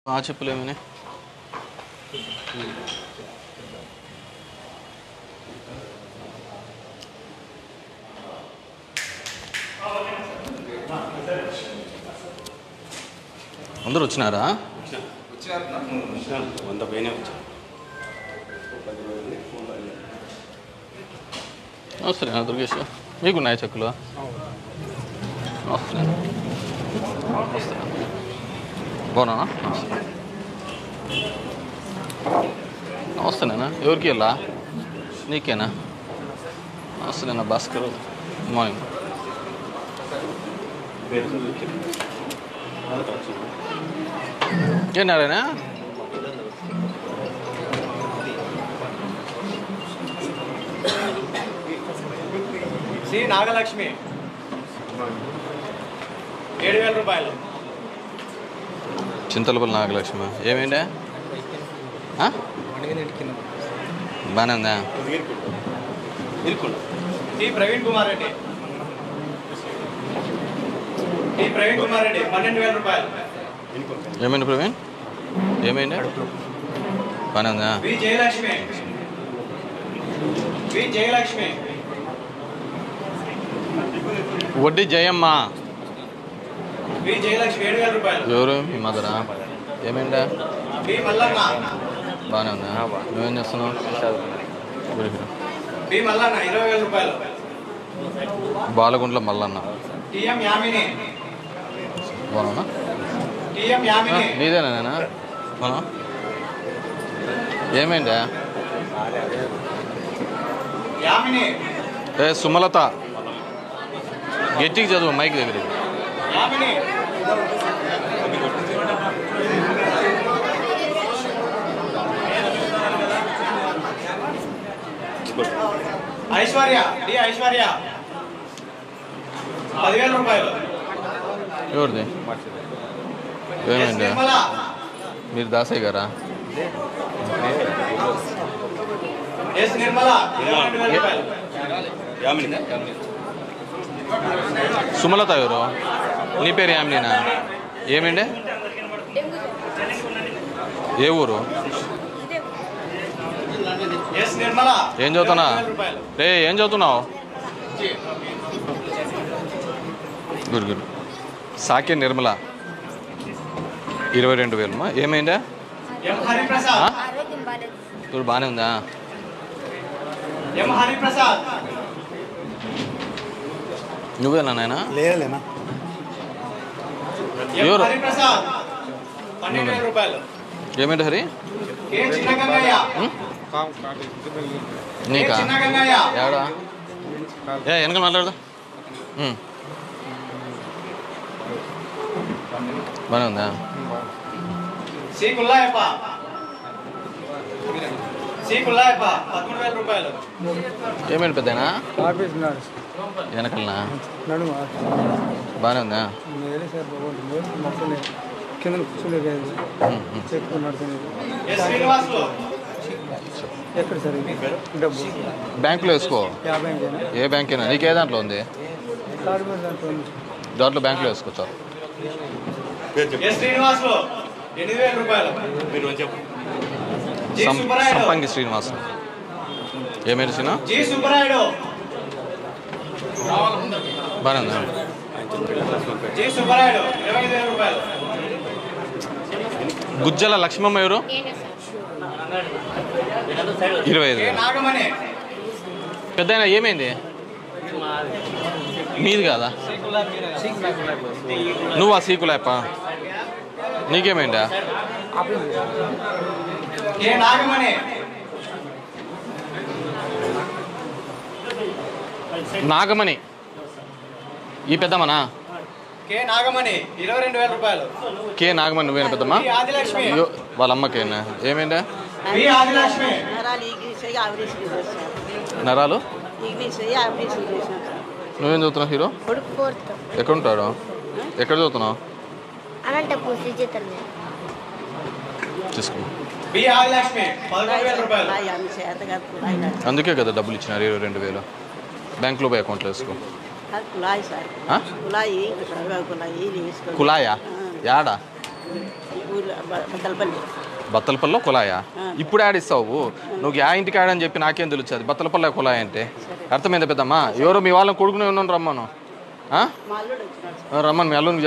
ఆ చెప్పులు ఏమని అందరూ వచ్చినారా వంద పైన వచ్చా వస్తున్నాయి దుర్గేష్ మీకు ఉన్నాయి చెక్కులు వస్తున్నాయి వస్తున్నాయి బాగున్నా వస్తున్నానా ఎవరికి వెళ్ళా నీకేనా వస్తున్నానా భాస్కర్ మార్నింగ్ ఏం నారాయణ శ్రీ నాగలక్ష్మి ఏడు వేల రూపాయలు చింతలపల్లి నాగలక్ష్మి ఏమేంటి బాగానే ఉందా ఇరుకుండా టి ప్రవీణ్ కుమార్ రెడ్డి టి ప్రవీణ్ కుమార్ రెడ్డి పన్నెండు వేల రూపాయలు ఏమైంది ప్రవీణ్ ఏమైంది బాగానే ఉందా వి జయలక్ష్మి వి జయలక్ష్మి వడ్డీ జయమ్మ వి జయలక్ష్మి ఏడు వేల రూపాయలు ఎవరు మీ మదరా ఏమైందా వి మల్లన్న బాగానే ఉందా నువ్వేం చేస్తున్నావు ఊరికి రా. వి మల్లన్న ఇరవై వేల రూపాయలు బాలగుండ్ల మల్లన్న టిఎం యామిని బాగున్నా టిఎం యామిని నీదేనా నేనా మనం ఏమైందా యామిని ఏ సుమలత గట్టికి చదువు మైక్ దగ్గరికి యామిని ఐశ్వర్య డి ఐశ్వర్య పదివేల రూపాయలు ఎవరిది ఎస్ ఏమైందా నిర్మల మీరు దాసయ్య గారా ఎస్ నిర్మల ఇరవై రెండు వేల రూపాయలు యామిని సుమలత ఎవరు నీ పేరు యామినీనా ఏమైండే ఏ ఊరు ఎస్ నిర్మల ఏం చదువుతున్నా ఇరవై రెండు వేల రూపాయలు రే ఏం చదువుతున్నావు గుడ్ గుడ్ సాకే నిర్మల ఇరవై రెండు వేలు ఏమైందా ఎం హరిప్రసాద్ ఆరోగ్యం బాగాలేదు ఇప్పుడు బాగానే ఉందా ఎం హరిప్రసాద్ నువ్వేనా నాయన లేదులేనా ఎం ఎవరు? హరిప్రసాద్ పన్నెండు వేల రూపాయలు ఏమైంది హరి కె చిన్న గంగయ్య ఉం? కె నీకా చిన్న గంగయ్య ఏడా ఏ వెనక మాట్లాడదా ఉం. బాగానే ఉందా సి కుల్లాయప్ప సి కుల్లాయప్ప పదమూడు వేల రూపాయలు ఏమైంది పెద్దనా ఆఫీస్ ఉన్నాడు వెనకలనా నడుము బాగానే ఉందా వేరే సార్ బాగుంటుంది మొత్తం కింద కూర్చోలేదు ఉం, ఉం. చెక్కు నడుతుంది ఎస్ శ్రీనివాసులు ఎక్కడ సార్ ఇది డబ్బు బ్యాంకులో వేసుకో యాభై అంతేనా ఏ బ్యాంక్ అయినా నీకే దాంట్లో ఉంది కార్డు మీద దాంట్లో ఉంది. దాంట్లో బ్యాంకులో వేసుకో చాలు పేరు చెప్పు ఎస్ శ్రీనివాసులు ఎనిమిది వేల రూపాయలు మీరు చెప్పు జి సం- సుబ్బరాయుడు సంపంగి శ్రీనివాస్ ఏమైంది సీనా జి సుబ్బరాయుడు బాగానే ఉందా జి సుబ్బరాయుడు ఇరవై ఐదు వేల రూపాయలు గుజ్జల లక్ష్మమ్మ ఎవరు నేనే సార్ ఇరవై ఐదు కె వేలు నాగమణి పెద్ద ఏమైంది మీది కాదా నువ్వా సీకులేప నీకేమైందా కె నాగమణి నాగమణి ఈ పెద్దమ్మనా కె నాగమణి ఇరవై రెండు వేల రూపాయలు కే నాగమణి నువ్వేనా పెద్దమ్మా వి ఆదిలక్ష్మి అయ్యో వాళ్ళ అమ్మకేనా ఏమైందా వి ఆదిలక్ష్మి నరాలు ఈగ్రీసాయి ఆపరేషన్ చేశారు నరాలు ఈగ్రీసాయి ఆపరేషన్ చేశారు నువ్వేం చదువుతున్నావు హీరో కొడుకు ఫోర్త్ ఎక్కడ ఉంటాడు ఎక్కడ చదువుతున్నావు అనంతపూర్ సుజితల్ని తీసుకో వి ఆదిలక్ష్మి పదకొండు వేల రూపాయలు కుళాయి ఆమె చేత కాదు కుళాయి కాదు అందుకే కదా డబ్బులు ఇచ్చినారు ఇరవై రెండు వేలు బ్యాంకులో పోయి అకౌంట్లో వేసుకో కాదు కుళాయి సార్ ఆ? కుళాయి కుళాయి కుళాయి ఇది వేసుకోండి కులాయా యాడా ఊళ్ళో బ- బద్దలపల్లి బత్తలపల్లిలో కులాయా ఇప్పుడు ఆడిస్తావు నువ్వు యా ఇంటికి ఆడని చెప్పి నాకేం తెలుస్తుంది బత్తలపల్లి కులాయి అంటే అర్థమైందా పెద్దమ్మా ఎవరో మీ వాళ్ళని కొడుకునే ఉన్నాను రమ్మను ఆ? మా అల్లుడు వచ్చినాడు రమ్మను మీ అల్లునికి